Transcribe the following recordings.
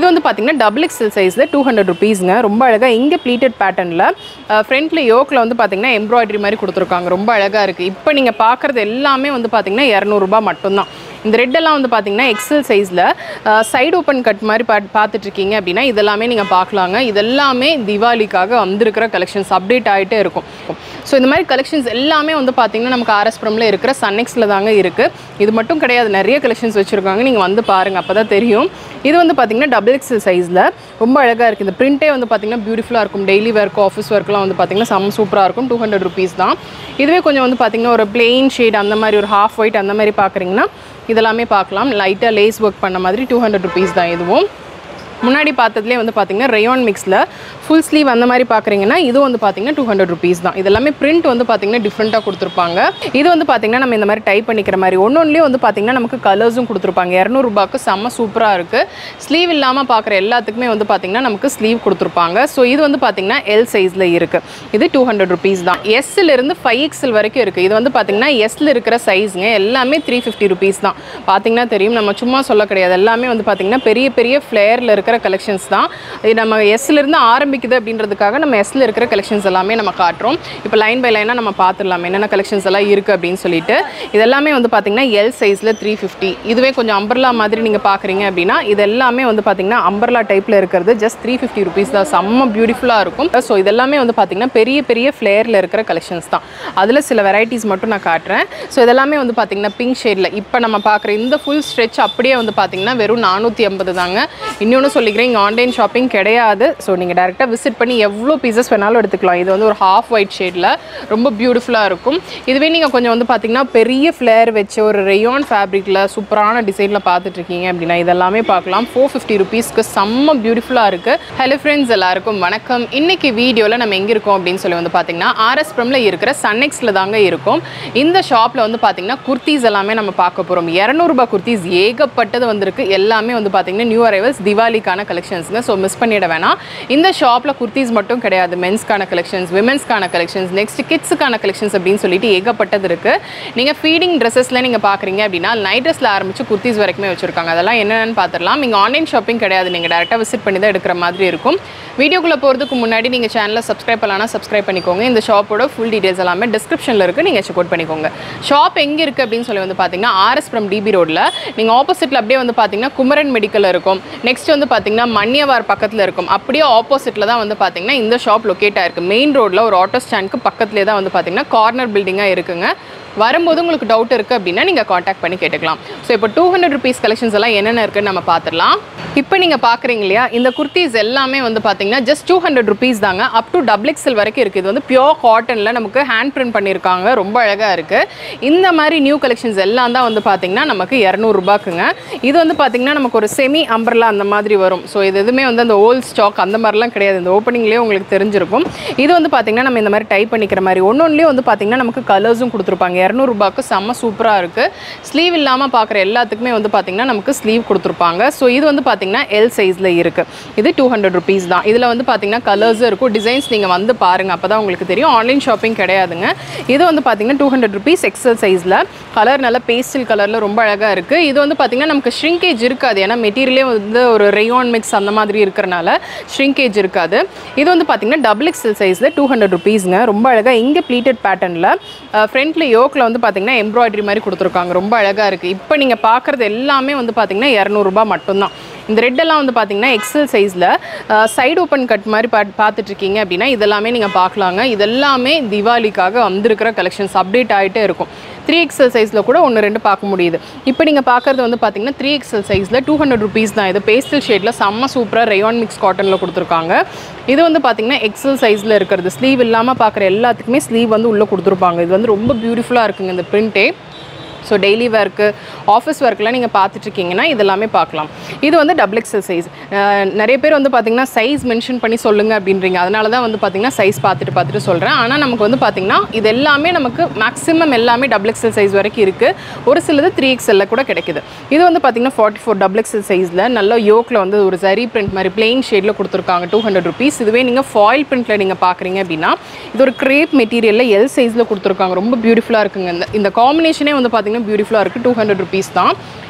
வந்து பார்த்தீங்கன்னா double XL சைஸில் டூ ஹண்ட்ரட் ருபீஸுங்க ரொம்ப அழகாக இங்கே ப்ளீட்டட் பேட்டர்னில் ஃப்ரண்ட்டில் யோக்கில் வந்து பார்த்தீங்கன்னா எம்ப்ராய்டரி மாதிரி கொடுத்துருக்காங்க ரொம்ப அழகாக இருக்குது இப்போ நீங்கள் பார்க்குறது எல்லாமே வந்து பார்த்தீங்கன்னா இரநூறுபா மட்டும்தான் இந்த ரெட்டெல்லாம் வந்து பார்த்தீங்கன்னா எக்ஸல் சைஸில் சைடு ஓப்பன் கட் மாதிரி பா பார்த்துட்ருக்கீங்க அப்படின்னா இதெல்லாமே நீங்கள் பார்க்கலாங்க இதெல்லாமே தீபாவளிக்காக வந்திருக்கிற கலெக்ஷன்ஸ் அப்டேட் ஆகிட்டே இருக்கும் ஸோ இந்த மாதிரி கலெக்ஷன்ஸ் எல்லாமே வந்து பார்த்தீங்கன்னா நமக்கு ஆர்எஸ்புரமில் இருக்கிற சன்னெக்ஸில் தாங்க இருக்குது இது மட்டும் கிடையாது நிறைய கலெக்ஷன்ஸ் வச்சுருக்காங்க நீங்கள் வந்து பாருங்கள் அப்போ தான் தெரியும் இது வந்து பார்த்தீங்கன்னா டபுள் எக்ஸல் சைஸில் ரொம்ப அழகாக இருக்குது இந்த பிரிண்ட்டே வந்து பார்த்தீங்கன்னா பியூட்டிஃபுல்லாக இருக்கும் டெய்லி ஒர்க் ஆஃபீஸ் ஒர்க்லாம் வந்து பார்த்தீங்கன்னா செம்ம சூப்பராக இருக்கும் டூ ஹண்ட்ரட் ருபீஸ் தான் இதுவே கொஞ்சம் வந்து பார்த்தீங்கன்னா ஒரு பிளெயின் ஷேட் அந்த மாதிரி ஒரு ஹாஃப் ஒயிட் அந்த மாதிரி பார்க்குறீங்கன்னா இதெல்லாமே பார்க்கலாம் லைட்டாக லேஸ் ஒர்க் பண்ண மாதிரி டூ ஹண்ட்ரட் ருபீஸ் தான் இதுவும் முன்னாடி பார்த்ததுலேயே வந்து பார்த்தீங்கன்னா ரேயான் மிக்ஸில் ஃபுல் ஸ்லீவ் அந்த மாதிரி பார்க்குறீங்கன்னா இது வந்து பார்த்தீங்கன்னா டூ ஹண்ட்ரட் ருபீஸ் தான் இதெல்லாமே பிரிண்ட் வந்து பார்த்தீங்கன்னா டிஃப்ரெண்ட்டாக கொடுத்துருப்பாங்க இது வந்து பார்த்தீங்கன்னா நம்ம இந்த மாதிரி டைப் பண்ணிக்கிற மாதிரி ஒன்று ஒன்றுலேயே வந்து பார்த்தீங்கன்னா நமக்கு கலர்ஸும் கொடுத்துருப்பாங்க இரநூறுபாக்கு செம்ம சூப்பராக இருக்குது ஸ்லீவ் இல்லாமல் பார்க்குற எல்லாத்துக்குமே வந்து பார்த்தீங்கன்னா நமக்கு ஸ்லீவ் கொடுத்துருப்பாங்க ஸோ இது வந்து பார்த்தீங்கன்னா எல் சைஸில் இருக்குது இது டூ ஹண்ட்ரட் ருபீஸ் தான் எஸ்ல இருந்து ஃபைவ் எக்ஸல் வரைக்கும் இருக்குது இது வந்து பார்த்தீங்கன்னா எஸ்ல இருக்கிற சைஸுங்க எல்லாமே த்ரீ ஃபிஃப்டி ருபீஸ் தான் பார்த்தீங்கன்னா தெரியும் நம்ம சும்மா சொல்ல கிடையாது எல்லாமே வந்து பார்த்தீங்கன்னா பெரிய பெரிய ஃப்ளேயரில் இருக்கிற கலெக்ஷன்ஸ் தான் இது நம்ம எஸ்ல இருந்து ஆரம்பிக்குது அப்படின்றதுக்காக நம்ம எஸ்ல இருக்கிற கலெக்ஷன்ஸ் எல்லாமே நம்ம காட்டுறோம் இப்போ லைன் பை லைனாக நம்ம பார்த்துடலாம் என்னென்ன கலெக்ஷன்ஸ் எல்லாம் இருக்குது அப்படின்னு சொல்லிட்டு இதெல்லாமே வந்து பார்த்தீங்கன்னா எல் சைஸில் த்ரீ ஃபிஃப்டி இதுவே கொஞ்சம் அம்பர்லா மாதிரி நீங்கள் பார்க்குறீங்க அப்படின்னா இது எல்லாமே வந்து பார்த்தீங்கன்னா அம்பர்லா டைப்பில் இருக்கிறது ஜஸ்ட் த்ரீ ஃபிஃப்டி ருபீஸ் தான் செம்ம பியூட்டிஃபுல்லாக இருக்கும் ஸோ இதெல்லாமே வந்து பார்த்தீங்கன்னா பெரிய பெரிய ஃப்ளேயரில் இருக்கிற கலெக்ஷன்ஸ் தான் அதில் சில வெரைட்டிஸ் மட்டும் நான் காட்டுறேன் ஸோ இதெல்லாமே வந்து பார்த்தீங்கன்னா பிங்க் ஷேடில் இப்போ நம்ம பார்க்குற இந்த ஃபுல் ஸ்ட்ரெச் அப்படியே வந்து பார்த்தீங்கன்னா வெறும் நானூற்றி ஐம்பது தாங்க இன்னொன்று சொல்லிக்கிறேன் இங்கே ஆன்லைன் ஷாப்பிங் கிடையாது ஸோ நீங்கள் டேரெக்டாக விசிட் பண்ணி எவ்வளோ பீசஸ் வேணாலும் எடுத்துக்கலாம் இது வந்து ஒரு ஹாஃப் ஒயிட் ஷேடில் ரொம்ப பியூட்டிஃபுல்லாக இருக்கும் இதுவே நீங்கள் கொஞ்சம் வந்து பார்த்தீங்கன்னா பெரிய ஃப்ளேர் வச்சு ஒரு ரேயான் ஃபேப்ரிக்கில் சூப்பரான டிசைனில் பார்த்துட்டு இருக்கீங்க அப்படின்னா இதெல்லாமே பார்க்கலாம் ஃபோர் ஃபிஃப்டி ருபீஸ்க்கு செம்ம பியூட்டிஃபுல்லாக இருக்குது ஹலோ ஃப்ரெண்ட்ஸ் எல்லாருக்கும் வணக்கம் இன்னைக்கு வீடியோவில் நம்ம எங்கே இருக்கோம் அப்படின்னு சொல்லி வந்து பார்த்தீங்கன்னா ஆர்எஸ் ப்ரமில் இருக்கிற சன்னெக்ஸில் தாங்க இருக்கும் இந்த ஷாப்பில் வந்து பார்த்தீங்கன்னா குர்த்திஸ் எல்லாமே நம்ம பார்க்க போகிறோம் இரநூறுபா குர்த்திஸ் ஏகப்பட்டது வந்திருக்கு எல்லாமே வந்து பார்த்தீங்கன்னா நியூ அரைவல்ஸ் திவாலிக்கான கலெக்ஷன்ஸுங்க ஸோ மிஸ் பண்ணிட வேணாம் இந்த ஷாப்பில் குர்த்திஸ் மட்டும் கிடையாது மென்ஸ்க்கான கலெக்ஷன்ஸ் விமென்ஸ்க்கான கலெக்ஷன்ஸ் நெக்ஸ்ட் கிட்ஸுக்கான கலெக்ஷன்ஸ் அப்படின்னு சொல்லிட்டு ஏகப்பட்டது இருக்குது நீங்கள் ஃபீடிங் ட்ரெஸ்ஸஸில் நீங்கள் பார்க்குறீங்க அப்படின்னா நைட் ட்ரெஸ்ஸில் ஆரம்பிச்சு குர்த்திஸ் வரைக்குமே வச்சுருக்காங்க அதெல்லாம் என்னென்னு பார்த்துடலாம் நீங்கள் ஆன்லைன் ஷாப்பிங் கிடையாது நீங்கள் டேரெக்டாக விசிட் பண்ணி தான் எடுக்கிற மாதிரி இருக்கும் வீடியோக்குள்ளே போகிறதுக்கு முன்னாடி நீங்கள் சேனலை சப்ஸ்கிரைப் பண்ணலாம் சப்ஸ்கிரைப் பண்ணிக்கோங்க இந்த ஷாப்போட ஃபுல் டீடைல்ஸ் எல்லாமே டிஸ்கிரிப்ஷனில் இருக்குது நீங்கள் செக் அவுட் பண்ணிக்கோங்க ஷாப் எங்கே இருக்குது அப்படின்னு சொல்லி வந்து பார்த்தீங்கன்னா ஆர்எஸ் ஃப்ரம் டிபி ரோட்டில் நீங்கள் ஆப்போசிட்டில் அப்படியே வந்து பார்த்தீங்கன்னா குமரன் மெடிக்கல் இருக்கும் நெக்ஸ்ட் வந்து பார்த்தீங்கன்னா மன்னியவார் பக்கத்தில் இருக்கும் அப்படியே ஆப்போசிட்டில் தான் வந்து பார்த்தீங்கன்னா இந்த ஷாப் லொக்கேட் ஆயிருக்கு மெயின் ரோட்டில் ஒரு ஆட்டோ ஸ்டாண்ட்க்கு பக்கத்துலேயே தான் வந்து பார்த்தீங்கன்னா கார்னர் பில்டிங்காக இருக்குங்க வரும்போது உங்களுக்கு டவுட் இருக்குது அப்படின்னா நீங்கள் காண்டாக்ட் பண்ணி கேட்டுக்கலாம் ஸோ இப்போ டூ ஹண்ட்ரட் ருபீஸ் கலெக்ஷன்ஸ் எல்லாம் என்னென்ன இருக்குன்னு நம்ம பார்த்துடலாம் இப்போ நீங்கள் பார்க்குறீங்க இல்லையா இந்த குர்த்திஸ் எல்லாமே வந்து பார்த்தீங்கன்னா ஜஸ்ட் டூ ஹண்ட்ரட் ருபீஸ் தாங்க அப் டு டபுள் எக்ஸல் வரைக்கும் இருக்குது இது வந்து பியோர் காட்டனில் நமக்கு ஹேண்ட் பிரிண்ட் பண்ணியிருக்காங்க ரொம்ப அழகாக இருக்குது இந்த மாதிரி நியூ கலெக்ஷன்ஸ் எல்லாம் தான் வந்து பார்த்தீங்கன்னா நமக்கு இரநூறுபாக்குங்க இது வந்து பார்த்தீங்கன்னா நமக்கு ஒரு செமி அம்பர்லா அந்த மாதிரி வரும் ஸோ இது எதுவுமே வந்து அந்த ஓல்ட் ஸ்டாக் அந்த மாதிரிலாம் கிடையாது இந்த ஓப்பனிங்லேயே உங்களுக்கு தெரிஞ்சிருக்கும் இது வந்து பார்த்தீங்கன்னா நம்ம இந்த மாதிரி டைப் பண்ணிக்கிற மாதிரி ஒன்று ஒன்றுலேயே வந்து பார்த்தீங்கன்னா நமக்கு கலர்ஸும் கொடுத்துருப்பாங்க இரநூறுபாக்கு செம்ம சூப்பராக இருக்குது ஸ்லீவ் இல்லாமல் பார்க்குற எல்லாத்துக்குமே வந்து பார்த்தீங்கன்னா நமக்கு ஸ்லீவ் கொடுத்துருப்பாங்க ஸோ இது வந்து பார்த்தீங்கன்னா எல் சைஸில் இருக்குது இது டூ ஹண்ட்ரட் ருபீஸ் தான் இதில் வந்து பார்த்தீங்கன்னா கலர்ஸும் இருக்கும் டிசைன்ஸ் நீங்கள் வந்து பாருங்கள் அப்போ தான் உங்களுக்கு தெரியும் ஆன்லைன் ஷாப்பிங் கிடையாதுங்க இது வந்து பார்த்தீங்கன்னா டூ ஹண்ட்ரட் ருபீஸ் எக்ஸல் சைஸில் கலர் நல்ல பேஸ்டல் கலரில் ரொம்ப அழகாக இருக்குது இது வந்து பார்த்தீங்கன்னா நமக்கு ஷ்ரிங்கேஜ் இருக்காது ஏன்னா மெட்டீரியலே வந்து ஒரு ரேயான் மிக்ஸ் அந்த மாதிரி இருக்கிறனால ஷ்ரிங்கேஜ் இருக்காது இது வந்து பார்த்தீங்கன்னா டபுள் எக்ஸல் சைஸில் டூ ஹண்ட்ரட் ருபீஸுங்க ரொம்ப அழகாக இங்கே ப்ளீட்டட் பேட்டர்னில் ஃப்ரண்ட்டில் யோக்கில் வந்து பார்த்தீங்கன்னா எம்ப்ராய்டரி மாதிரி கொடுத்துருக்காங்க ரொம்ப அழகாக இருக்குது இப்போ நீங்கள் பார்க்குறது எல்லாமே வந்து பார்த்தீங்கன்னா இரநூறுபா மட்டும்தான் இந்த ரெட்டெல்லாம் வந்து பார்த்தீங்கன்னா எக்ஸல் சைஸில் சைடு ஓப்பன் கட் மாதிரி பா பார்த்துட்ருக்கீங்க அப்படின்னா இதெல்லாமே நீங்கள் பார்க்கலாங்க இதெல்லாமே திவாலிக்காக வந்திருக்கிற கலெக்ஷன்ஸ் அப்டேட் ஆகிட்டே இருக்கும் த்ரீ எக்ஸல் சைஸில் கூட ஒன்று ரெண்டு பார்க்க முடியுது இப்போ நீங்கள் பார்க்குறது வந்து பார்த்தீங்கன்னா த்ரீ எக்ஸல் சைஸில் டூ ஹண்ட்ரட் ருபீஸ் தான் இது பேஸ்டல் ஷேடில் செம்ம சூப்பராக ரேயான் மிக்ஸ் காட்டனில் கொடுத்துருக்காங்க இது வந்து பார்த்தீங்கன்னா எக்ஸல் சைஸில் இருக்கிறது ஸ்லீவ் இல்லாமல் பார்க்குற எல்லாத்துக்குமே ஸ்லீவ் வந்து உள்ளே கொடுத்துருப்பாங்க இது வந்து ரொம்ப பியூட்டிஃபுல்லாக இருக்குங்க இந்த பிரிண்ட்டே ஸோ டெய்லி ஒர்க்கு ஆஃபீஸ் ஒர்க்லாம் நீங்கள் பார்த்துட்ருக்கீங்கன்னா இதெல்லாமே பார்க்கலாம் இது வந்து டபுள் எக்ஸல் சைஸ் நிறைய பேர் வந்து பார்த்தீங்கன்னா சைஸ் மென்ஷன் பண்ணி சொல்லுங்கள் அப்படின்றீங்க அதனால தான் வந்து பார்த்தீங்கன்னா சைஸ் பார்த்துட்டு பார்த்துட்டு சொல்கிறேன் ஆனால் நமக்கு வந்து பார்த்தீங்கன்னா இது எல்லாமே நமக்கு மேக்ஸிமம் எல்லாமே டபுள் எக்ஸல் சைஸ் வரைக்கும் இருக்குது ஒரு சிலது த்ரீ எக்ஸலில் கூட கிடைக்குது இது வந்து பார்த்தீங்கன்னா ஃபார்ட்டி ஃபோர் டபுள் எக்ஸல் சைஸில் நல்ல யோக்கில் வந்து ஒரு ஜரி பிரிண்ட் மாதிரி பிளெயின் ஷேடில் கொடுத்துருக்காங்க டூ ஹண்ட்ரட் ருபீஸ் இதுவே நீங்கள் ஃபாயில் பிரிண்ட்டில் நீங்கள் பார்க்குறீங்க அப்படின்னா இது ஒரு கிரேப் மெட்டீரியலில் எல் சைஸில் கொடுத்துருக்காங்க ரொம்ப பியூட்டிஃபுல்லாக இருக்குங்க இந்த இந்த காம்பினேஷனே வந்து பார்த்தீங்கன்னா பியூட்டிஃபுல்லாக இருக்குது டூ ஹண்ட்ரட் ருபீஸ் தான்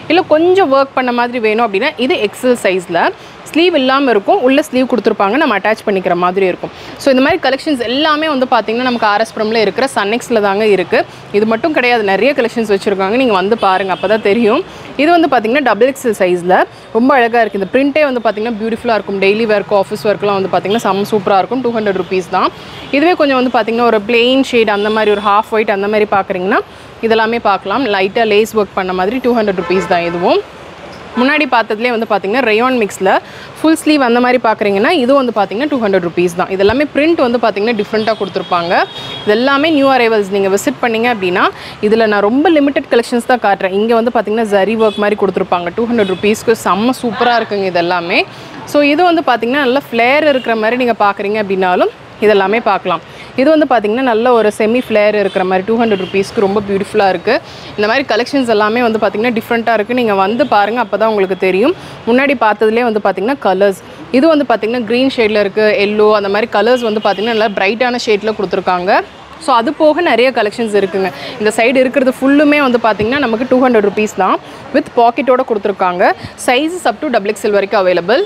இல்லை கொஞ்சம் ஒர்க் பண்ண மாதிரி வேணும் அப்படின்னா இது எக்ஸல் சைஸில் ஸ்லீவ் இல்லாமல் இருக்கும் உள்ள ஸ்லீவ் கொடுத்துருப்பாங்க நம்ம அட்டாச் பண்ணிக்கிற மாதிரி இருக்கும் ஸோ இந்த மாதிரி கலெக்ஷன்ஸ் எல்லாமே வந்து பார்த்தீங்கன்னா நமக்கு ஆர்எஸ்புரமில் இருக்கிற சன்னெக்ஸில் தாங்க இருக்குது இது மட்டும் கிடையாது நிறைய கலெக்ஷன்ஸ் வச்சுருக்காங்க நீங்கள் வந்து பாருங்கள் அப்போ தான் தெரியும் இது வந்து பார்த்தீங்கன்னா டபுள் எக்ஸல் சைஸில் ரொம்ப அழகாக இருக்குது இந்த பிரிண்டே வந்து பார்த்தீங்கன்னா பியூட்டிஃபுல்லாக இருக்கும் டெய்லி ஒர்க் ஆஃபீஸ் ஒர்க்லாம் வந்து பார்த்தீங்கன்னா செம்ம சூப்பராக இருக்கும் டூ ஹண்ட்ரட் ருபீஸ் தான் இதுவே கொஞ்சம் வந்து பார்த்தீங்கன்னா ஒரு பிளெயின் ஷேட் அந்த மாதிரி ஒரு ஹாஃப் ஒயிட் அந்த மாதிரி பார்க்குறீங்கன்னா இதெல்லாமே பார்க்கலாம் லைட்டாக லேஸ் ஒர்க் பண்ண மாதிரி டூ ஹண்ட்ரட் ருபீஸ் தான் இதுவும் முன்னாடி பார்த்ததுலேயே வந்து பார்த்தீங்கன்னா ரேயான் மிக்ஸில் ஃபுல் ஸ்லீவ் அந்த மாதிரி பார்க்குறீங்கன்னா இது வந்து பார்த்தீங்கன்னா டூ ஹண்ட்ரட் ருபீஸ் தான் இது எல்லாமே பிரிண்ட் வந்து பார்த்தீங்கன்னா டிஃப்ரெண்ட்டாக கொடுத்துருப்பாங்க இது எல்லாமே நியூ அரைவல்ஸ் நீங்கள் விசிட் பண்ணீங்க அப்படின்னா இதில் நான் ரொம்ப லிமிடெட் கலெக்ஷன்ஸ் தான் காட்டுறேன் இங்கே வந்து பார்த்தீங்கன்னா ஜரி ஒர்க் மாதிரி கொடுத்துருப்பாங்க டூ ஹண்ட்ரட் ருபீஸ்க்கு செம்ம சூப்பராக இருக்குங்க இது எல்லாமே ஸோ இது வந்து பார்த்தீங்கன்னா நல்ல ஃப்ளேர் இருக்கிற மாதிரி நீங்கள் பார்க்குறீங்க அப்படின்னாலும் இதெல்லாமே பார்க்கலாம் இது வந்து பார்த்தீங்கன்னா நல்ல ஒரு செமி ஃப்ளேர் இருக்கிற மாதிரி டூ ஹண்ட்ரட் ருபீஸ்க்கு ரொம்ப பியூட்டிஃபுல்லாக இருக்குது இந்த மாதிரி கலெக்ஷன்ஸ் எல்லாமே வந்து பார்த்தீங்கன்னா டிஃப்ரெண்ட்டாக இருக்குது நீங்கள் வந்து பாருங்கள் அப்போ தான் உங்களுக்கு தெரியும் முன்னாடி பார்த்ததுலேயே வந்து பார்த்தீங்கன்னா கலர்ஸ் இது வந்து பார்த்தீங்கன்னா க்ரீன் ஷேடில் இருக்குது எல்லோ அந்த மாதிரி கலர்ஸ் வந்து பார்த்தீங்கன்னா நல்லா பிரைட்டான ஷேடில் கொடுத்துருக்காங்க ஸோ அது போக நிறைய கலெக்ஷன்ஸ் இருக்குங்க இந்த சைடு இருக்கிறது ஃபுல்லுமே வந்து பார்த்தீங்கன்னா நமக்கு டூ ஹண்ட்ரட் ருபீஸ் தான் வித் பாக்கெட்டோட கொடுத்துருக்காங்க sizes up to double XL வரைக்கும் அவைலபிள்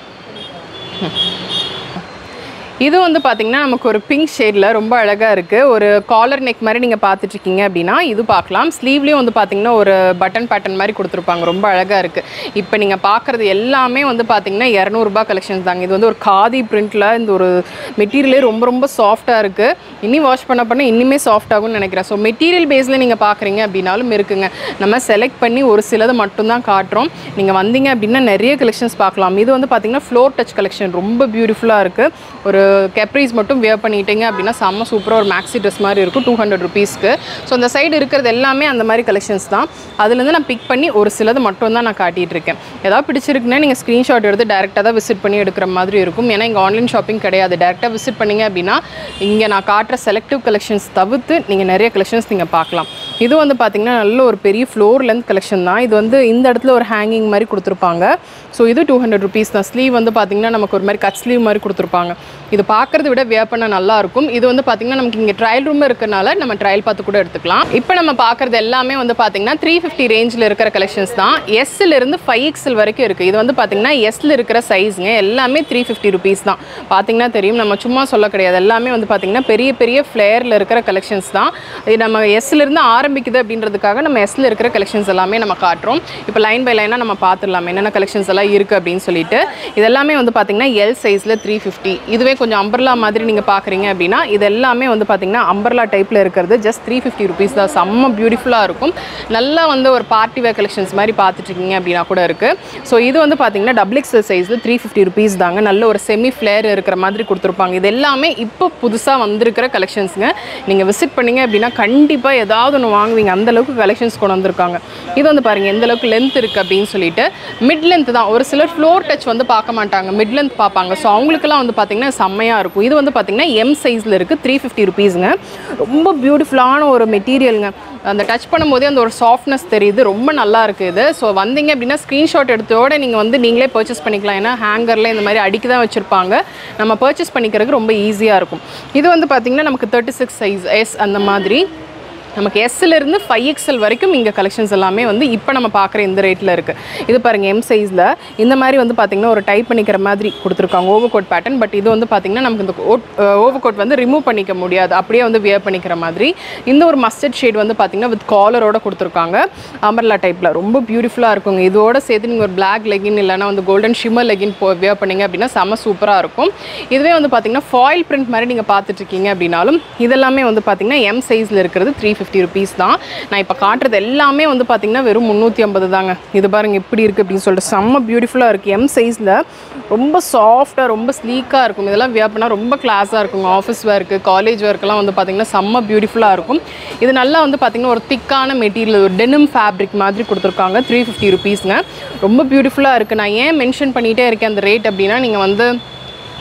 இது வந்து பார்த்தீங்கன்னா நமக்கு ஒரு பிங்க் ஷேடில் ரொம்ப அழகாக இருக்குது ஒரு காலர் நெக் மாதிரி நீங்கள் பார்த்துட்ருக்கீங்க அப்படின்னா இது பார்க்கலாம் ஸ்லீவ்லேயும் வந்து பார்த்தீங்கன்னா ஒரு பட்டன் பேட்டர்ன் மாதிரி கொடுத்துருப்பாங்க ரொம்ப அழகாக இருக்குது இப்போ நீங்கள் பார்க்குறது எல்லாமே வந்து பார்த்தீங்கன்னா இரநூறுபா கலெக்ஷன்ஸ் தாங்க இது வந்து ஒரு காதி பிரிண்ட்டில் இந்த ஒரு மெட்டீரியலே ரொம்ப ரொம்ப சாஃப்டாக இருக்குது இனி வாஷ் பண்ண பண்ண இன்னுமே சாஃப்ட் ஆகும்னு நினைக்கிறேன் ஸோ மெட்டீரியல் பேஸில் நீங்கள் பார்க்குறீங்க அப்படின்னாலும் இருக்குங்க நம்ம செலக்ட் பண்ணி ஒரு சிலதை மட்டும்தான் காட்டுறோம் நீங்கள் வந்தீங்க அப்படின்னா நிறைய கலெக்ஷன்ஸ் பார்க்கலாம் இது வந்து பார்த்தீங்கன்னா ஃப்ளோர் டச் கலெக்ஷன் ரொம்ப பியூட்டிஃபுல்லாக இருக்குது ஒரு கெப்ரீஸ் மட்டும் வியர் பண்ணிட்டீங்க அப்படின்னா செம்ம சூப்பராக ஒரு மேக்ஸி ட்ரெஸ் மாதிரி இருக்கும் டூ ஹண்ட்ரட் ருபீஸ்க்கு ஸோ அந்த சைடு இருக்கிறது எல்லாமே அந்த மாதிரி கலெக்ஷன்ஸ் தான் அதுலேருந்து நான் பிக் பண்ணி ஒரு சிலது மட்டும் தான் நான் காட்டிகிட்டு இருக்கேன் ஏதாவது பிடிச்சிருக்குன்னா நீங்கள் ஸ்க்ரீன்ஷாட் எடுத்து டேரெக்டாக தான் விசிட் பண்ணி எடுக்கிற மாதிரி இருக்கும் ஏன்னா இங்கே ஆன்லைன் ஷாப்பிங் கிடையாது டேரெக்டாக விசிட் பண்ணீங்க அப்படின்னா இங்கே நான் காட்டுற செலக்டிவ் கலெக்ஷன்ஸ் தவிர்த்து நீங்கள் நிறைய கலெக்ஷன்ஸ் நீங்கள் பார்க்கலாம் இது வந்து பார்த்திங்கன்னா நல்ல ஒரு பெரிய ஃப்ளோர் லென்த் கலெக்ஷன் தான் இது வந்து இந்த இடத்துல ஒரு ஹேங்கிங் மாதிரி கொடுத்துருப்பாங்க ஸோ இது டூ ஹண்ட்ரட் ருபீஸ் தான் ஸ்லீவ் வந்து பார்த்திங்கன்னா நமக்கு ஒரு மாதிரி கட் ஸ்லீவ் மாதிரி கொடுத்துருப்பாங்க இது பார்க்குறத விட வியர் பண்ண நல்லா இருக்கும் இது வந்து பார்த்திங்கன்னா நமக்கு இங்கே ட்ரையல் ரூம் இருக்கறனால நம்ம ட்ரையல் பார்த்து கூட எடுத்துக்கலாம் இப்போ நம்ம பார்க்குறது எல்லாமே வந்து பார்த்திங்கன்னா த்ரீ ஃபிஃப்டி ரேஞ்சில் இருக்கிற கலெக்ஷன்ஸ் தான் எஸ்ல இருந்து ஃபைவ் எக்ஸல் வரைக்கும் இருக்குது இது வந்து பார்த்திங்கன்னா எஸ்ல இருக்கிற சைஸுங்க எல்லாமே த்ரீ ஃபிஃப்டி ருபீஸ் தான் பார்த்திங்கன்னா தெரியும் நம்ம சும்மா சொல்ல கிடையாது எல்லாமே வந்து பார்த்திங்கன்னா பெரிய பெரிய ஃப்ளேயரில் இருக்கிற கலெக்ஷன்ஸ் தான் இது நம்ம எஸ்ல இருந்து ஆரம்பிக்குது அப்படின்றதுக்காக நம்ம எஸ்ல இருக்கிற கலெக்ஷன்ஸ் எல்லாமே நம்ம காட்டுறோம் இப்போ லைன் பை லைனாக நம்ம பார்த்துடலாம் என்னென்ன கலெக்ஷன்ஸ் எல்லாம் இருக்குது அப்படின்னு சொல்லிட்டு இது எல்லாமே வந்து பார்த்திங்கன்னா எல் சைஸில் த்ரீ ஃபிஃப்டி இதுவே கொஞ்சம் அம்பர்லா மாதிரி நீங்கள் பார்க்குறீங்க அப்படின்னா இது எல்லாமே வந்து பார்த்திங்கன்னா அம்பர்லா டைப்பில் இருக்கிறது ஜஸ்ட் த்ரீ ஃபிஃப்டி ருபீஸ் தான் செம்ம பியூட்டிஃபுல்லாக இருக்கும் நல்லா வந்து ஒரு பார்ட்டி வேர் கலெக்ஷன்ஸ் மாதிரி பார்த்துட்ருக்கீங்க அப்படின்னா கூட இருக்குது ஸோ இது வந்து பார்த்திங்கன்னா டபுள் எக்ஸல் சைஸில் த்ரீ ஃபிஃப்டி ருபீஸ் தாங்க நல்ல ஒரு செமி ஃப்ளேர் இருக்கிற மாதிரி கொடுத்துருப்பாங்க இது எல்லாமே இப்போ புதுசாக வந்திருக்கிற கலெக்ஷன்ஸுங்க நீங்கள் விசிட் பண்ணீங்க அப்படின்னா கண்டிப்பாக ஏதாவது ஒன்று வாங்குவீங்க அந்த அளவுக்கு கலெக்ஷன்ஸ் கொண்டு வந்திருக்காங்க இது வந்து பாருங்கள் எந்த அளவுக்கு லென்த் இருக்குது அப்படின்னு சொல்லிட்டு மிட் லென்த் தான் ஒரு சிலர் ஃப்ளோர் டச் வந்து பார்க்க மாட்டாங்க மிட் லென்த் பார்ப்பாங்க ஸோ அவங்களுக்குலாம் வந்து பார்த்திங்கன்னா செம்மையாக இருக்கும் இது வந்து பார்த்திங்கன்னா எம் சைஸில் இருக்குது த்ரீ ஃபிஃப்டி ருபீஸுங்க ரொம்ப பியூட்டிஃபுல்லான ஒரு மெட்டீரியலுங்க அந்த டச் பண்ணும்போதே அந்த ஒரு சாஃப்ட்னஸ் தெரியுது ரொம்ப நல்லா இருக்குது இது ஸோ வந்தீங்க அப்படின்னா ஸ்க்ரீன்ஷாட் எடுத்தோட நீங்கள் வந்து நீங்களே பர்ச்சேஸ் பண்ணிக்கலாம் ஏன்னா ஹேங்கரில் இந்த மாதிரி அடிக்க தான் வச்சுருப்பாங்க நம்ம பர்ச்சேஸ் பண்ணிக்கிறதுக்கு ரொம்ப ஈஸியாக இருக்கும் இது வந்து பார்த்திங்கன்னா நமக்கு தேர்ட்டி சிக்ஸ் சைஸ் எஸ் அந்த மாதிரி நமக்கு எஸ்ல இருந்து ஃபைவ் எக்ஸல் வரைக்கும் இங்கே கலெக்ஷன்ஸ் எல்லாமே வந்து இப்போ நம்ம பார்க்குற இந்த ரேட்டில் இருக்குது இது பாருங்கள் எம் சைஸில் இந்த மாதிரி வந்து பார்த்திங்கன்னா ஒரு டைப் பண்ணிக்கிற மாதிரி கொடுத்துருக்காங்க ஓவர் கோட் பேட்டர்ன் பட் இது வந்து பார்த்திங்கன்னா நமக்கு இந்த ஓவர் கோட் வந்து ரிமூவ் பண்ணிக்க முடியாது அப்படியே வந்து வியர் பண்ணிக்கிற மாதிரி இந்த ஒரு மஸ்டர்ட் ஷேட் வந்து பார்த்திங்கன்னா வித் காலரோட கொடுத்துருக்காங்க அம்பர்லா டைப்பில் ரொம்ப பியூட்டிஃபுல்லாக இருக்குங்க இதோட சேர்த்து நீங்கள் ஒரு பிளாக் லெகின் இல்லைனா வந்து கோல்டன் ஷிம்மர் லெகின் போ வியர் பண்ணீங்க அப்படின்னா செம்ம சூப்பராக இருக்கும் இதுவே வந்து பார்த்திங்கன்னா ஃபாயில் பிரிண்ட் மாதிரி நீங்கள் பார்த்துட்ருக்கீங்க அப்படின்னாலும் இதெல்லாமே வந்து பார்த்திங்கன்னா எம் சைஸில் இருக்கிறது த்ரீ ஃபிஃப்டி ருபீஸ் தான் நான் இப்போ காட்டுறது எல்லாமே வந்து பார்த்திங்கன்னா வெறும் முந்நூற்றி ஐம்பது தாங்க இது பாருங்க எப்படி இருக்குது அப்படின்னு சொல்லிட்டு செம்ம பியூட்டிஃபுல்லாக இருக்குது எம் சைஸில் ரொம்ப சாஃப்டாக ரொம்ப ஸ்லீக்காக இருக்கும் இதெல்லாம் வியர் பண்ணால் ரொம்ப கிளாஸாக இருக்குங்க ஆஃபீஸ் ஒர்க்கு காலேஜ் ஒர்க்கெல்லாம் வந்து பார்த்திங்கன்னா செம்ம பியூட்டிஃபுல்லாக இருக்கும் இது நல்லா வந்து பார்த்திங்கன்னா ஒரு திக்கான மெட்டீரியல் ஒரு டெனிம் ஃபேப்ரிக் மாதிரி கொடுத்துருக்காங்க த்ரீ ஃபிஃப்டி ருபீஸ்ங்க ரொம்ப பியூட்டிஃபுல்லாக இருக்குது நான் ஏன் மென்ஷன் பண்ணிகிட்டே இருக்கேன் அந்த ரேட் அப்படின்னா நீங்கள் வந்து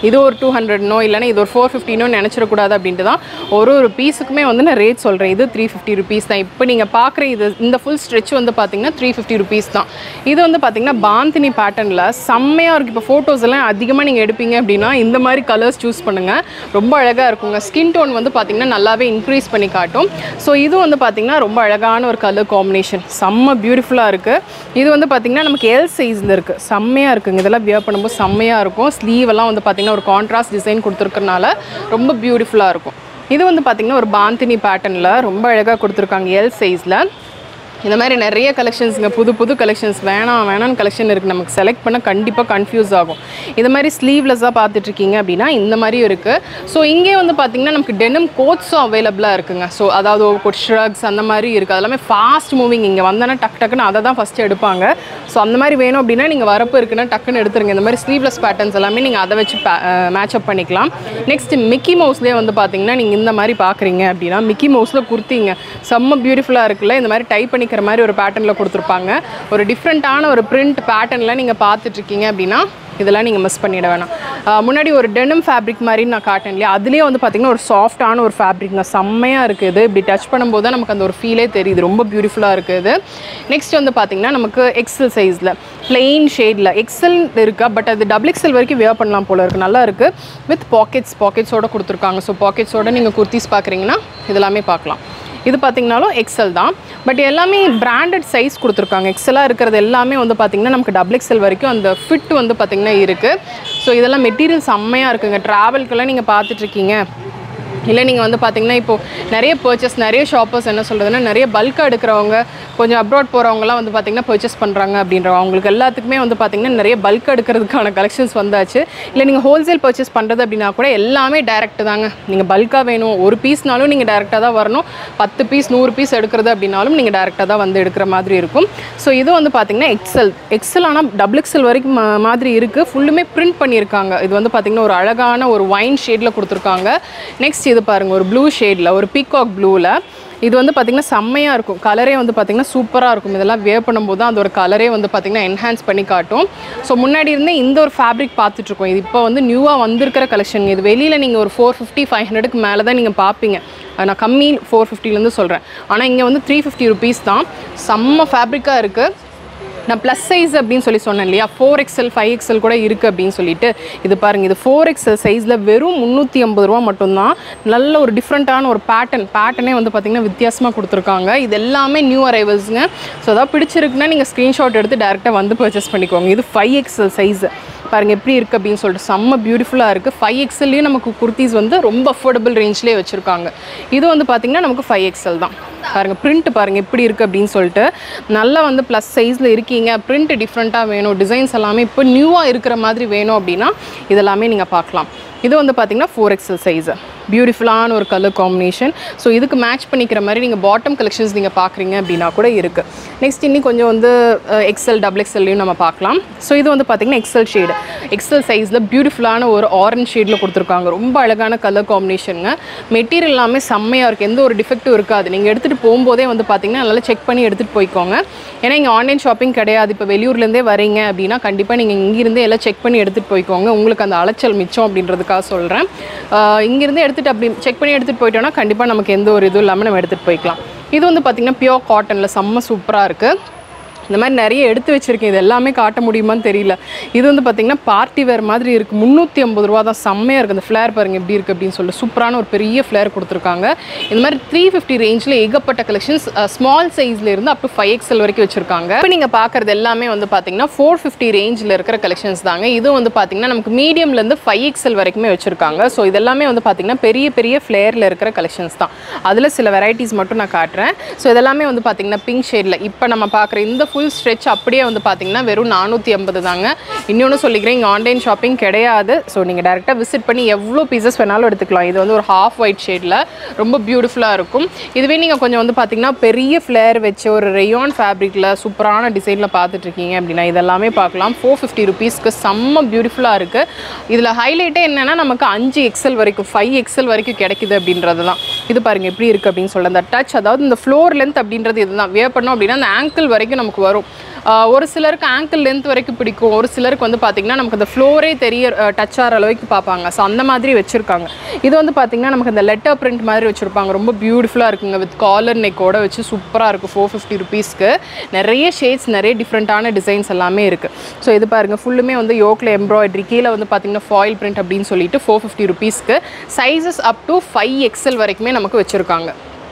இது ஒரு டூ ஹண்ட்ரட்னோ இல்லைன்னா இது ஒரு ஃபோர் ஃபிஃப்டினோ நினச்சிடக்கூடாது அப்படின்ட்டு தான் ஒரு ஒரு பீஸுக்குமே வந்து நான் ரேட் சொல்கிறேன் இது த்ரீ ஃபிஃப்டி ருபீஸ் தான் இப்போ நீங்கள் பார்க்குற இது இந்த ஃபுல் ஸ்ட்ரெச் வந்து பார்த்தீங்கன்னா த்ரீ ஃபிஃப்டி ருபீஸ் தான் இது வந்து பார்த்தீங்கன்னா பாந்தினி பேட்டர்னில் செம்மையாக இருக்குது இப்போ ஃபோட்டோஸ் எல்லாம் அதிகமாக நீங்கள் எடுப்பீங்க அப்படின்னா இந்த மாதிரி கலர்ஸ் சூஸ் பண்ணுங்கள் ரொம்ப அழகாக இருக்குங்க ஸ்கின் டோன் வந்து பார்த்தீங்கன்னா நல்லாவே இன்க்ரீஸ் பண்ணி காட்டும் ஸோ இது வந்து பார்த்தீங்கன்னா ரொம்ப அழகான ஒரு கலர் காம்பினேஷன் செம்ம பியூட்டிஃபுல்லாக இருக்குது இது வந்து பார்த்தீங்கன்னா நமக்கு எல் சைஸில் இருக்குது செம்மையாக இருக்குங்க இதெல்லாம் வியர் பண்ணும்போது செம்மையாக இருக்கும் ஸ்லீவ் எல்லாம் வந்து பார்த்தீங்கன்னா ஒரு கான்ட்ராஸ்ட் டிசைன் கொடுத்துருக்கறனால ரொம்ப பியூட்டிஃபுல்லாக இருக்கும் இது வந்து பார்த்திங்கன்னா ஒரு பாந்தினி பேட்டர்னில் ரொம்ப அழகாக கொடுத்துருக்காங்க எல் சைஸில் இந்த மாதிரி நிறைய கலெக்ஷன்ஸுங்க புது புது கலெக்ஷன்ஸ் வேணாம் வேணாம்னு கலெக்ஷன் இருக்குது நமக்கு செலக்ட் பண்ண கண்டிப்பாக கன்ஃபியூஸ் ஆகும் இது மாதிரி ஸ்லீவ்லெஸ்ஸாக பார்த்துட்ருக்கீங்க அப்படின்னா இந்த மாதிரியும் இருக்குது ஸோ இங்கே வந்து பார்த்திங்கன்னா நமக்கு டெனிம் கோட்ஸும் அவைலபிளாக இருக்குங்க ஸோ அதாவது ஒரு ஷ்ரக்ஸ் அந்த மாதிரி இருக்குது அதெல்லாமே ஃபாஸ்ட் மூவிங் இங்கே வந்தோன்னா டக் டக்குன்னு அதை தான் ஃபஸ்ட்டு எடுப்பாங்க ஸோ அந்த மாதிரி வேணும் அப்படின்னா நீங்கள் வரப்பு இருக்குன்னா டக்குன்னு எடுத்துருங்க இந்த மாதிரி ஸ்லீவ்லெஸ் பேட்டர்ன்ஸ் எல்லாமே நீங்கள் அதை வச்சு மேட்ச் அப் பண்ணிக்கலாம் நெக்ஸ்ட் மிக்கி மவுஸ்லேயே வந்து பார்த்தீங்கன்னா நீங்கள் இந்த மாதிரி பார்க்குறீங்க அப்படின்னா மிக்கி மவுஸில் குர்த்திங்க செம்ம பியூட்டிஃபுல்லாக இருக்குல்ல இந்த மாதிரி டைப் பண்ணிக்கிற மாதிரி ஒரு பேட்டர்னில் கொடுத்துருப்பாங்க ஒரு டிஃப்ரெண்ட்டான ஒரு பிரிண்ட் பேட்டர்னில் நீங்கள் பார்த்துட்ருக்கீங்க அப்படின்னா இதெல்லாம் நீங்கள் மிஸ் பண்ணிட வேணாம் ஆஹ் முன்னாடி ஒரு டெனிம் ஃபேப்ரிக் மாதிரி நான் காட்டேன் இல்லையா அதுலேயே வந்து பார்த்திங்கன்னா ஒரு சாஃப்டான ஒரு ஃபேப்ரிக்ங்க செம்மையாக இருக்குது இப்படி டச் பண்ணும்போது தான் நமக்கு அந்த ஒரு ஃபீலே தெரியுது ரொம்ப பியூட்டிஃபுல்லாக இருக்குது நெக்ஸ்ட் வந்து பார்த்திங்கன்னா நமக்கு எக்ஸல் சைஸில் plain ஷேடில் எக்ஸல் இருக்கா பட் அது டபுள் எக்ஸல் வரைக்கும் வேர் பண்ணலாம் போல இருக்குது நல்லா இருக்குது வித் பாக்கெட்ஸ் பாக்கெட்ஸோட கொடுத்துருக்காங்க ஸோ பாக்கெட்ஸோட நீங்கள் குர்த்திஸ் பார்க்குறீங்கன்னா இதெல்லாமே பார்க்கலாம் இது பார்த்தீங்கனாலும் எக்ஸல் தான் பட் எல்லாமே பிராண்டட் சைஸ் கொடுத்துருக்காங்க எக்ஸலாக இருக்கிறது எல்லாமே வந்து பார்த்திங்கன்னா நமக்கு டபுள் எக்ஸல் வரைக்கும் அந்த ஃபிட் வந்து பார்த்திங்கன்னா இருக்குது ஸோ இதெல்லாம் மெட்டீரியல் செம்மையாக இருக்குங்க ட்ராவல்க்கெல்லாம் நீங்கள் பார்த்துட்ருக்கீங்க இல்லை நீங்கள் வந்து பார்த்தீங்கன்னா இப்போது நிறைய பர்ச்சேஸ் நிறைய ஷாப்பர்ஸ் என்ன சொல்கிறதுனா நிறைய பல்காக எடுக்கிறவங்க கொஞ்சம் அப்ராட் போகிறவங்கலாம் வந்து பார்த்திங்கன்னா பர்ச்சேஸ் பண்ணுறாங்க அப்படின்றவங்க அவங்களுக்கு எல்லாத்துக்குமே வந்து பார்த்திங்கன்னா நிறைய பல்க் எடுக்கிறதுக்கான கலெக்ஷன்ஸ் வந்தாச்சு இல்லை நீங்கள் ஹோல்சேல் பர்ச்சேஸ் பண்ணுறது அப்படின்னா கூட எல்லாமே டைரக்ட் தாங்க நீங்கள் பல்காக வேணும் ஒரு பீஸ்னாலும் நீங்கள் டேரெக்டாக தான் வரணும் பத்து பீஸ் நூறு பீஸ் எடுக்கிறது அப்படின்னாலும் நீங்கள் டேரெக்டாக தான் வந்து எடுக்கிற மாதிரி இருக்கும் ஸோ இது வந்து பார்த்திங்கன்னா எக்ஸல் எக்ஸல் ஆனால் டபுள் எக்ஸல் வரைக்கும் மா- மாதிரி இருக்குது ஃபுல்லுமே பிரிண்ட் பண்ணியிருக்காங்க இது வந்து பார்த்திங்கன்னா ஒரு அழகான ஒரு ஒயின் ஷேடில் கொடுத்துருக்காங்க நெக்ஸ்ட் இது பாருங்கள் ஒரு ப்ளூ ஷேடில் ஒரு பீகாக் ப்ளூவில் இது வந்து பார்த்திங்கன்னா செம்மையாக இருக்கும் கலரே வந்து பார்த்திங்கன்னா சூப்பராக இருக்கும் இதெல்லாம் வேர் பண்ணும்போது தான் அதோட கலரே வந்து பார்த்திங்கன்னா என்ஹான்ஸ் பண்ணி காட்டும் ஸோ முன்னாடி இருந்தே இந்த ஒரு ஃபேப்ரிக் பார்த்துட்ருக்கோம் இது இப்போ வந்து நியூவாக வந்திருக்கிற கலெக்ஷன் இது வெளியில் நீங்கள் ஒரு ஃபோர் ஃபிஃப்டி ஃபைவ் ஹண்ட்ரடுக்கு மேலே தான் நீங்கள் பார்ப்பீங்க அது நான் கம்மி ஃபோர் ஃபிஃப்டிலேருந்து சொல்கிறேன் ஆனால் இங்கே வந்து த்ரீ ஃபிஃப்டி ருபீஸ் தான் செம்ம ஃபேப்ரிக்காக இருக்குது நான் ப்ளஸ் சைஸ் அப்படின்னு சொல்லி சொன்னேன் இல்லையா ஃபோர் எக்ஸ்எல் ஃபைவ் எக்ஸ்எல் கூட இருக்குது அப்படின்னு சொல்லிட்டு இது பாருங்கள் இது ஃபோர் எக்ஸ்எல் சைஸில் வெறும் முந்நூற்றி ஐம்பது ரூபா மட்டும்தான் நல்ல ஒரு டிஃப்ரெண்ட்டான ஒரு பேட்டர்ன் பேட்டர்னே வந்து பார்த்திங்கன்னா வித்தியாசமாக கொடுத்துருக்காங்க இது எல்லாமே நியூ அரைவல்ஸுங்க ஸோ அதாவது பிடிச்சிருக்குன்னா நீங்கள் ஸ்க்ரீன்ஷாட் எடுத்து டேரெக்டாக வந்து பர்ச்சேஸ் பண்ணிக்கோங்க இது ஃபைவ் எக்ஸ்எல் சைஸ் பாருங்கள் எப்படி இருக்குது அப்படின்னு சொல்லிட்டு செம்ம பியூட்டிஃபுல்லாக இருக்குது ஃபைவ் எக்ஸ்எல்லையும் நமக்கு குர்த்திஸ் வந்து ரொம்ப அஃபோர்டபுள் ரேஞ்ச்லேயே வச்சுருக்காங்க இது வந்து பார்த்திங்கன்னா நமக்கு ஃபைவ் எக்ஸ்எல் தான் பாருங்கள் பிரிண்ட் பாருங்கள் எப்படி இருக்குது அப்படின்னு சொல்லிட்டு நல்லா வந்து ப்ளஸ் சைஸில் இருக்கீங்க பிரிண்ட் டிஃப்ரெண்ட்டாக வேணும் டிசைன்ஸ் எல்லாமே இப்போ நியூவாக இருக்கிற மாதிரி வேணும் அப்படின்னா இதெல்லாமே நீங்கள் பார்க்கலாம் இது வந்து பார்த்தீங்கன்னா ஃபோர் எக்ஸல் சைஸு பியூட்டிஃபுல்லான ஒரு கலர் காம்பினேஷன் ஸோ இதுக்கு மேட்ச் பண்ணிக்கிற மாதிரி நீங்கள் பாட்டம் கலெக்ஷன்ஸ் நீங்கள் பார்க்குறீங்க அப்படின்னா கூட இருக்குது நெக்ஸ்ட் இன்னி கொஞ்சம் வந்து எக்ஸல் டபுள் எக்ஸல்லையும் நம்ம பார்க்கலாம் ஸோ இது வந்து பார்த்திங்கன்னா எக்ஸல் ஷேடு எக்ஸல் சைஸில் பியூட்டிஃபுல்லான ஒரு ஆரஞ்ச் ஷேடில் கொடுத்துருக்காங்க ரொம்ப அழகான கலர் காம்பினேஷனுங்க மெட்டீரியல் எல்லாமே செம்மையாக இருக்குது எந்த ஒரு டிஃபெக்ட்டும் இருக்காது நீங்கள் எடுத்துகிட்டு போகும்போதே வந்து பார்த்தீங்கன்னா நல்லா செக் பண்ணி எடுத்துகிட்டு போய்க்கோங்க ஏன்னா இங்கே ஆன்லைன் ஷாப்பிங் கிடையாது இப்போ வெளியூர்லேருந்தே வரீங்க அப்படின்னா கண்டிப்பாக நீங்கள் இங்கிருந்தே எல்லாம் செக் பண்ணி எடுத்துகிட்டு போய்க்கோங்க உங்களுக்கு அந்த அலைச்சல் மிச்சம் அப்படின்றதுக்காக சொல்கிறேன் இங்கேருந்து எடுத்துகிட்டு அப்படி செக் பண்ணி எடுத்துகிட்டு போயிட்டோம்னா கண்டிப்பாக நமக்கு எந்த ஒரு இதுவும் இல்லாமல் நம்ம எடுத்துகிட்டு போய்க்கலாம் இது வந்து பார்த்திங்கன்னா பியோர் காட்டனில் செம்ம சூப்பராக இருக்குது இந்த மாதிரி நிறைய எடுத்து வச்சிருக்கேன் இது எல்லாமே காட்ட முடியுமான்னு தெரியல இது வந்து பார்த்திங்கன்னா பார்ட்டி வேர் மாதிரி இருக்குது முந்நூற்றி ஐம்பது ரூபா தான் செம்மையாக இருக்குது அந்த ஃப்ளேர் பாருங்க எப்படி இருக்குது அப்படின்னு சொல்லி சூப்பரான ஒரு பெரிய ஃப்ளேர் கொடுத்துருக்காங்க இந்த மாதிரி த்ரீ ஃபிஃப்டி ரேஞ்சில் ஏகப்பட்ட கலெக்ஷன்ஸ் ஸ்மால் சைஸில் இருந்து அப் டு ஃபைவ் எக்ஸல் வரைக்கும் வச்சிருக்காங்க இப்போ நீங்கள் பார்க்குறது எல்லாமே வந்து பார்த்தீங்கன்னா ஃபோர் ஃபிஃப்டி ரேஞ்சில் இருக்கிற கலெக்ஷன்ஸ் தாங்க இது வந்து பார்த்தீங்கன்னா நமக்கு மீடியம்லேருந்து ஃபைவ் எக்ஸல் வரைக்குமே வச்சிருக்காங்க ஸோ இதெல்லாமே வந்து பார்த்தீங்கன்னா பெரிய பெரிய ஃப்ளேரில் இருக்கிற கலெக்ஷன்ஸ் தான் அதில் சில வெரைட்டிஸ் மட்டும் நான் காட்டுறேன் ஸோ இதெல்லாமே வந்து பார்த்தீங்கன்னா பிங்க் ஷேடில் இப்போ நம்ம பார்க்குற இந்த ஃபுல் ஸ்ட்ரெச் அப்படியே வந்து பார்த்தீங்கன்னா வெறும் நானூற்றி ஐம்பது தாங்க இன்னொன்று சொல்லிக்கிறேன் இங்கே ஆன்லைன் ஷாப்பிங் கிடையாது ஸோ நீங்கள் டேரெக்டாக விசிட் பண்ணி எவ்வளோ பீசஸ் வேணாலும் எடுத்துக்கலாம் இது வந்து ஒரு ஹாஃப் ஒயிட் ஷேடில் ரொம்ப பியூட்டிஃபுல்லாக இருக்கும் இதுவே நீங்கள் கொஞ்சம் வந்து பார்த்தீங்கன்னா பெரிய ஃப்ளேர் வச்சு ஒரு ரெயான் ஃபேப்ரிக்கில் சூப்பரான டிசைனில் பார்த்துட்ருக்கீங்க அப்படின்னா இதெல்லாமே பார்க்கலாம் ஃபோர் ஃபிஃப்டி ருபீஸ்க்கு செம்ம பியூட்டிஃபுல்லாக இருக்குது இதில் ஹைலைட்டே என்னென்னா நமக்கு அஞ்சு எக்ஸல் வரைக்கும் ஃபைவ் எக்ஸல் வரைக்கும் கிடைக்குது அப்படின்றது தான் இது பாருங்க எப்படி இருக்குது அப்படின்னு சொல்ல அந்த டச் அதாவது இந்த ஃப்ளோர் லென்த் அப்படின்றது இதுதான் வேர் பண்ணோம் அப்படின்னா அந்த ஆங்கிள் வரைக்கும் நமக்கு உங்களுக்கு வரும் ஆஹ் ஒரு சிலருக்கு ஆங்கிள் லென்த் வரைக்கும் பிடிக்கும் ஒரு சிலருக்கு வந்து பார்த்திங்கன்னா நமக்கு அந்த ஃப்ளோரே தெரிய டச் ஆகிற அளவுக்கு பார்ப்பாங்க ஸோ அந்த மாதிரி வச்சுருக்காங்க இது வந்து பார்த்திங்கன்னா நமக்கு இந்த லெட்டர் பிரிண்ட் மாதிரி வச்சுருப்பாங்க ரொம்ப பியூட்டிஃபுல்லாக இருக்குங்க வித் காலர் நெக்கோட வச்சு சூப்பராக இருக்கும் ஃபோர் ஃபிஃப்டி ருபீஸ்க்கு நிறைய ஷேட்ஸ் நிறைய டிஃப்ரெண்ட்டான டிசைன்ஸ் எல்லாமே இருக்குது ஸோ இது பாருங்கள் ஃபுல்லுமே வந்து யோக்கில் எம்ப்ராய்டரி கீழே வந்து பார்த்திங்கன்னா ஃபாயில் பிரிண்ட் அப்படின்னு சொல்லிட்டு ஃபோர் ஃபிஃப்டி ருபீஸ்க்கு sizes up to five XL வரைக்குமே நமக்கு வச்சுருக்காங்க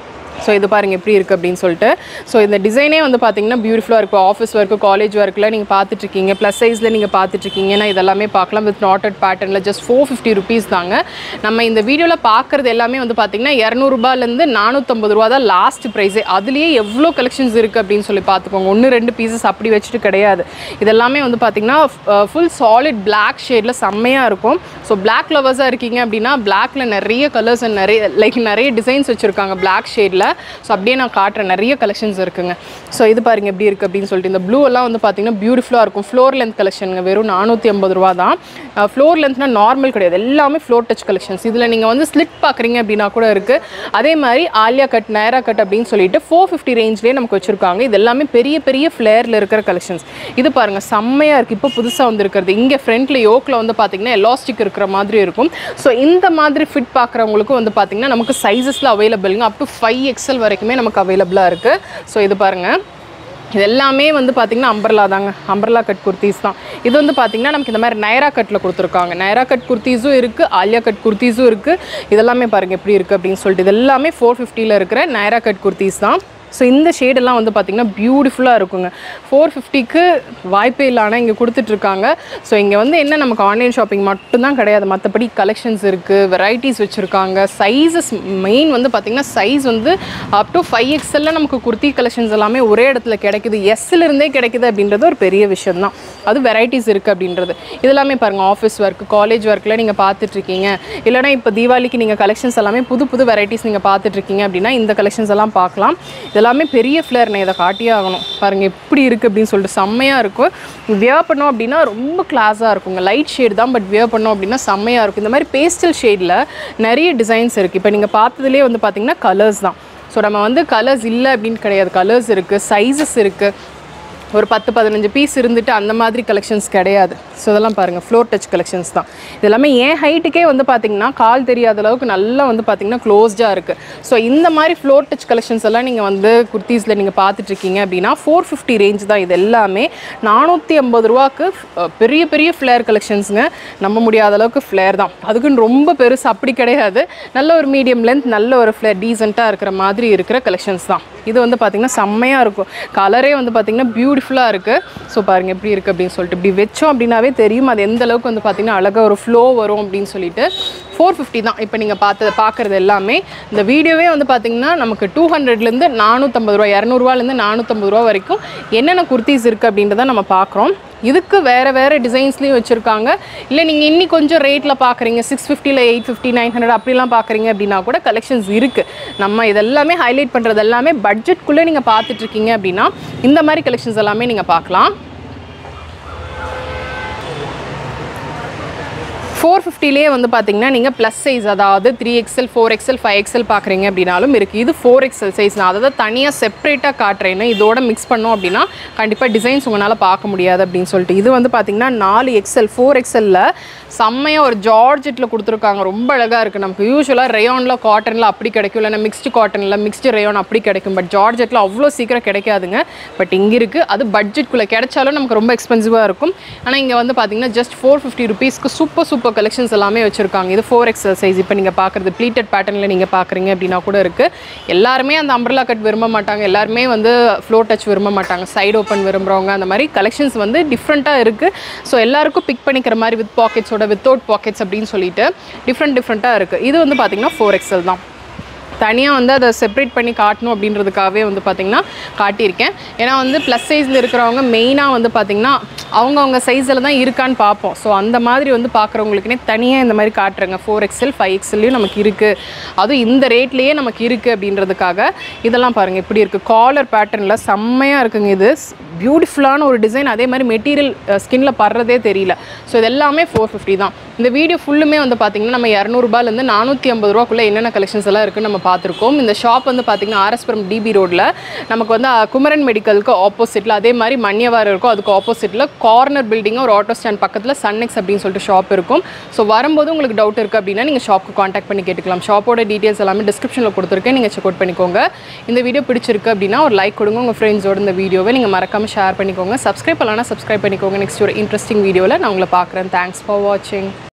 ஸோ இது பாருங்க எப்படி இருக்குது அப்படின்னு சொல்லிட்டு ஸோ இந்த டிசைனே வந்து பார்த்தீங்கன்னா பியூட்டிஃபுல்லாக இருக்கும் ஆஃபீஸ் ஒர்க்கு காலேஜ் ஒர்க்கில் நீங்கள் பார்த்துட்ருக்கீங்க ப்ளஸ் சைஸில் நீங்கள் பார்த்துட்ருக்கீங்கன்னா இதெல்லாமே பார்க்கலாம் வித் நாட்டட் பேட்டர்னில் ஜஸ்ட் ஃபோர் ஃபிஃப்டி ருபீஸ் தாங்க நம்ம இந்த வீடியோவில் பார்க்குறது எல்லாமே வந்து பார்த்தீங்கன்னா இரநூறுபாலேருந்து நானூற்றம்பது ரூபா தான் லாஸ்ட் ப்ரைஸே அதுலேயே எவ்வளோ கலெக்ஷன்ஸ் இருக்குது அப்படின்னு சொல்லி பார்த்துக்கோங்க ஒன்று ரெண்டு பீசஸ் அப்படி வச்சுட்டு கிடையாது இதெல்லாமே வந்து பார்த்தீங்கன்னா ஃபுல் சாலிட் பிளாக் ஷேடில் செம்மையாக இருக்கும் ஸோ பிளாக் லவர்ஸாக இருக்கீங்க அப்படின்னா பிளாக்ல நிறைய கலர்ஸ் அண்ட் நிறைய லைக் நிறைய டிசைன்ஸ் வச்சுருக்காங்க பிளாக் ஷேடில் ஸோ அப்படியே நான் காட்டுறேன் நிறைய கலெக்ஷன்ஸ் இருக்குங்க ஸோ இது பாருங்க எப்படி இருக்குது அப்படின்னு சொல்லிட்டு இந்த ப்ளூ எல்லாம் வந்து பார்த்தீங்கன்னா பியூட்டிஃபுல்லாக இருக்கும் ஃப்ளோர் லென்த் கலெக்ஷனுங்க வெறும் நானூற்றி ஐம்பது ரூபா தான் ஃப்ளோர் லென்த்னா நார்மல் கிடையாது எல்லாமே ஃப்ளோர் டச் கலெக்ஷன்ஸ் இதில் நீங்கள் வந்து ஸ்லிட் பார்க்குறீங்க அப்படின்னா கூட இருக்குது அதே மாதிரி ஆலியா கட் நைரா கட் அப்படின்னு சொல்லிட்டு ஃபோர் ஃபிஃப்டி ரேஞ்ச்லேயே நமக்கு வச்சுருக்காங்க இது எல்லாமே பெரிய பெரிய ஃப்ளேரில் இருக்கிற கலெக்ஷன்ஸ் இது பாருங்கள் செம்மையாக இருக்குது இப்போ புதுசாக வந்துருக்கிறது இங்கே ஃப்ரண்ட்டில் யோக்கில் வந்து பார்த்தீங்கன்னா எலாஸ்டிக் இருக்கிற மாதிரி இருக்கும் ஸோ இந்த மாதிரி ஃபிட் பார்க்குறவங்களுக்கும் வந்து பார்த்தீங்கன்னா நமக்கு சைஸஸில் அவைலபிளுங்க அப் டு ஃபைவ் எக்ஸல் வரைக்குமே நமக்கு அவைலபிளாக இருக்குது ஸோ இது பாருங்கள் இது எல்லாமே வந்து பார்த்திங்கன்னா அம்பர்லா தாங்க அம்பர்லா கட் குர்த்திஸ் தான் இது வந்து பார்த்திங்கன்னா நமக்கு இந்த மாதிரி நைரா கட்டில் கொடுத்துருக்காங்க நைரா கட் குர்த்திஸும் இருக்குது ஆலியா கட் குர்த்திஸும் இருக்குது இதெல்லாமே பாருங்கள் எப்படி இருக்குது அப்படின்னு சொல்லிட்டு இது எல்லாமே ஃபோர் ஃபிஃப்டியில் இருக்கிற நைரா கட் குர்த்திஸ் தான் ஸோ இந்த ஷேடெல்லாம் வந்து பார்த்திங்கன்னா பியூட்டிஃபுல்லாக இருக்குங்க ஃபோர் ஃபிஃப்டிக்கு வாய்ப்பே இல்லை ஆனால் இங்கே கொடுத்துட்ருக்காங்க ஸோ இங்கே வந்து என்ன நமக்கு ஆன்லைன் ஷாப்பிங் மட்டும்தான் கிடையாது மற்றபடி கலெக்ஷன்ஸ் இருக்குது வெரைட்டிஸ் வச்சுருக்காங்க சைஸஸ் மெயின் வந்து பார்த்திங்கன்னா சைஸ் வந்து அப் டு ஃபைவ் எக்ஸலில் நமக்கு குர்த்தி கலெக்ஷன்ஸ் எல்லாமே ஒரே இடத்துல கிடைக்குது எஸ்ல இருந்தே கிடைக்குது அப்படின்றது ஒரு பெரிய விஷயம் தான் அது வெரைட்டிஸ் இருக்குது அப்படின்றது இதெல்லாமே பாருங்கள் ஆஃபீஸ் ஒர்க் காலேஜ் ஒர்க்கில் நீங்கள் பார்த்துட்ருக்கீங்க இல்லைனா இப்போ தீபாவளிக்கு நீங்கள் கலெக்ஷன்ஸ் எல்லாமே புது புது வெரைட்டிஸ் நீங்கள் பார்த்துட்ருக்கீங்க அப்படின்னா இந்த கலெக்ஷன்ஸ் எல்லாம் பார்க்கலாம் இதெல்லாமே பெரிய ஃப்ளேர் நான் இதை காட்டியே ஆகணும் பாருங்கள் எப்படி இருக்குது அப்படின்னு சொல்லிட்டு செம்மையாக இருக்கும் வியர் பண்ணோம் அப்படின்னா ரொம்ப கிளாஸாக இருக்குங்க லைட் ஷேட் தான் பட் வியர் பண்ணோம் அப்படின்னா செம்மையாக இருக்கும் இந்த மாதிரி பேஸ்டல் ஷேடில் நிறைய டிசைன்ஸ் இருக்குது இப்போ நீங்கள் பார்த்ததுலேயே வந்து பார்த்தீங்கன்னா கலர்ஸ் தான் ஸோ நம்ம வந்து கலர்ஸ் இல்லை அப்படின்னு கிடையாது கலர்ஸ் இருக்குது சைஸஸ் இருக்குது ஒரு பத்து பதினஞ்சு பீஸ் இருந்துட்டு அந்த மாதிரி கலெக்ஷன்ஸ் கிடையாது ஸோ இதெல்லாம் பாருங்கள் ஃப்ளோர் டச் கலெக்ஷன்ஸ் தான் இது எல்லாமே என் ஹைட்டுக்கே வந்து பார்த்திங்கன்னா கால் தெரியாத அளவுக்கு நல்லா வந்து பார்த்திங்கன்னா க்ளோஸ்டாக இருக்குது ஸோ இந்த மாதிரி ஃப்ளோர் டச் கலெக்ஷன்ஸ் எல்லாம் நீங்கள் வந்து குர்த்தீஸில் நீங்கள் பார்த்துட்ருக்கீங்க அப்படின்னா ஃபோர் ஃபிஃப்டி ரேஞ்ச் தான் இது எல்லாமே நானூற்றி ஐம்பது ரூபாக்கு அஹ், பெரிய பெரிய ஃப்ளேர் கலெக்ஷன்ஸுங்க நம்ப முடியாத அளவுக்கு ஃப்ளேர் தான் அதுக்குன்னு ரொம்ப பெருசு அப்படி கிடையாது நல்ல ஒரு மீடியம் லென்த் நல்ல ஒரு ஃப்ளேர் டீசெண்டாக இருக்கிற மாதிரி இருக்கிற கலெக்ஷன்ஸ் தான் இது வந்து பார்த்திங்கன்னா செம்மையாக இருக்கும் கலரே வந்து பார்த்திங்கன்னா பியூட்டிஃபுல்லாக இருக்குது ஸோ பாருங்கள் எப்படி இருக்குது அப்படின்னு சொல்லிட்டு இப்படி வச்சோம் அப்படின்னாவே தெரியும் அது எந்த அளவுக்கு வந்து பார்த்திங்கன்னா அழகாக ஒரு ஃப்ளோ வரும் அப்படின்னு சொல்லிட்டு ஃபோர் ஃபிஃப்டி தான் இப்போ நீங்கள் பார்த்து பார்க்குறது எல்லாமே இந்த வீடியோவே வந்து பார்த்திங்கன்னா நமக்கு டூ ஹண்ட்ரட்லேருந்து நானூற்றம்பது ரூபா இரநூறுவாலேருந்து நானூற்றம்பது ரூபா வரைக்கும் என்னென்ன குர்த்திஸ் இருக்குது அப்படின்றத நம்ம பார்க்குறோம் இதுக்கு வேறு வேறு டிசைன்ஸ்லேயும் வச்சுருக்காங்க இல்லை நீங்கள் இன்னி கொஞ்சம் ரேட்டில் பார்க்குறீங்க சிக்ஸ் ஃபிஃப்டியில் எயிட் ஃபிஃப்டி நைன் ஹண்ட்ரட் அப்படிலாம் பார்க்குறீங்க அப்படின்னா கூட கலெக்ஷன்ஸ் இருக்குது நம்ம இதெல்லாமே ஹைலைட் பண்ணுறது எல்லாமே பட்ஜெட்குள்ளே நீங்கள் பார்த்துட்ருக்கீங்க அப்படின்னா இந்த மாதிரி கலெக்ஷன்ஸ் எல்லாமே நீங்கள் பார்க்கலாம் ஃபோர் ஃபிஃப்டிலேயே வந்து பார்த்தீங்கன்னா நீங்கள் ப்ளஸ் சைஸ் அதாவது three XL four XL five XL பார்க்குறீங்க அப்படின்னாலும் இருக்குது இது ஃபோர் எக்ஸ்எல் சைஸ் நான் அதை தான் தனியாக செப்பரேட்டாக காட்டுறேன்னு இதோட மிக்ஸ் பண்ணோம் அப்படின்னா கண்டிப்பாக டிசைன்ஸ் உங்களால் பார்க்க முடியாது அப்படின்னு சொல்லிட்டு இது வந்து பார்த்தீங்கன்னா நாலு எக்ஸ்எல் ஃபோர் எக்ஸ்எல்ல செம்மையாக ஒரு ஜார்ஜெட்டில் கொடுத்துருக்காங்க ரொம்ப அழகாக இருக்குது நமக்கு யூஸ்வலாக ரேயானில் காட்டனில் அப்படி கிடைக்கும் இல்லைன்னா மிக்ஸ்டு காட்டனில் மிக்ஸ்டு ரேயான் அப்படி கிடைக்கும் பட் ஜார்ஜெட்டில் அவ்வளோ சீக்கிரம் கிடைக்காதுங்க பட் இங்கே இருக்குது அது பட்ஜெட்குள்ளே கிடைச்சாலும் நமக்கு ரொம்ப எக்ஸ்பென்சிவாக இருக்கும் ஆனால் இங்கே வந்து பார்த்தீங்கன்னா ஜஸ்ட் ஃபோர் ஃபிஃப்டி ருபீஸ்க்கு சூப்பர் சூப்பர் கலெக்ஷன்ஸ் எல்லாமே வச்சுருக்காங்க இது ஃபோர் எக்ஸல் சைஸ் இப்போ நீங்கள் பார்க்குறது ப்ளீட்டட் பேட்டர்னில் நீங்கள் பார்க்குறீங்க அப்படின்னா கூட இருக்குது எல்லாருமே அந்த அம்பர்லா கட் விரும்ப மாட்டாங்க எல்லாருமே வந்து ஃப்ளோ டச் விரும்ப மாட்டாங்க சைடு ஓப்பன் விரும்புகிறவங்க அந்த மாதிரி கலெக்ஷன்ஸ் வந்து டிஃப்ரெண்ட்டாக இருக்குது ஸோ எல்லாருக்கும் பிக் பண்ணிக்கிற மாதிரி வித் பாக்கெட்ஸோட வித்தவுட் பாக்கெட்ஸ் அப்படின்னு சொல்லிட்டு டிஃப்ரெண்ட் டிஃப்ரெண்ட்டாக இருக்குது இது வந்து பார்த்தீங்கன்னா ஃபோர் எக்ஸல் தான் தனியாக வந்து அதை செப்பரேட் பண்ணி காட்டணும் அப்படின்றதுக்காகவே வந்து பார்த்திங்கன்னா காட்டியிருக்கேன் ஏன்னா வந்து ப்ளஸ் சைஸில் இருக்கிறவங்க மெயினாக வந்து பார்த்திங்கன்னா அவங்கவுங்க சைஸில் தான் இருக்கான்னு பார்ப்போம் ஸோ அந்த மாதிரி வந்து பார்க்குறவங்களுக்குனே தனியாக இந்த மாதிரி காட்டுறேங்க ஃபோர் எக்ஸ்எல் ஃபைவ் எக்ஸ்எல்லையும் நமக்கு இருக்குது அதுவும் இந்த ரேட்லேயே நமக்கு இருக்குது அப்படின்றதுக்காக இதெல்லாம் பாருங்கள் இப்படி இருக்குது காலர் பேட்டர்னில் செம்மையாக இருக்குங்க இது பியூட்டிஃபுல்லான ஒரு டிசைன் அதே மாதிரி மெட்டீரியல் ஸ்கின்ல படுறதே தெரியல ஸோ இது எல்லாமே ஃபோர் ஃபிஃப்டி தான் இந்த வீடியோ ஃபுல்லுமே வந்து பார்த்திங்கன்னா நம்ம இரநூறுபாலேருந்து நானூற்றி ஐம்பது ரூபாக்குள்ளே என்னென்ன கலெக்ஷன்ஸ் எல்லாம் இருக்குன்னு நம்ம பார்த்துருக்கோம் இந்த ஷாப் வந்து பார்த்திங்கன்னா ஆர்எஸ்புரம் டிபி ரோட்டில் நமக்கு வந்து அஹ், குமரன் மெடிக்கலுக்கு ஆப்போசிட்டில் அதே மாதிரி மண்யவாரம் இருக்கும் அதுக்கு ஆப்போசிட்டில் கார்னர் பில்டிங்காக ஒரு ஆட்டோ ஸ்டாண்ட் பக்கத்தில் சன்னெக்ஸ் அப்படின்னு சொல்லிட்டு ஷாப் இருக்கும் ஸோ வரும்போது உங்களுக்கு டவுட் இருக்குது அப்படின்னா நீங்கள் ஷாப்புக்கு காண்டாக்ட் பண்ணி கேட்டுக்கலாம் ஷாப்போட டீட்டெயில்ஸ் எல்லாமே டிஸ்கிரிப்ஷனில் கொடுத்துருக்கேன் நீங்கள் செக் அவுட் பண்ணிக்கோங்க இந்த வீடியோ பிடிச்சிருக்கு அப்படின்னா ஒரு லைக் கொடுங்க உங்கள் ஃப்ரெண்ட்ஸோட இந்த வீடியோவை நீங்கள் மறக்காமல் ஷேர் பண்ணிக்கோங்க சப்ஸ்கிரைப் பண்ணலாம் சப்ஸ்கிரைப் பண்ணிக்கோங்க நெக்ஸ்ட் ஒரு இன்ட்ரெஸ்டிங் வீடியோவில் நான் உங்களை பார்க்குறேன் தேங்க்ஸ் ஃபார் வாட்சிங்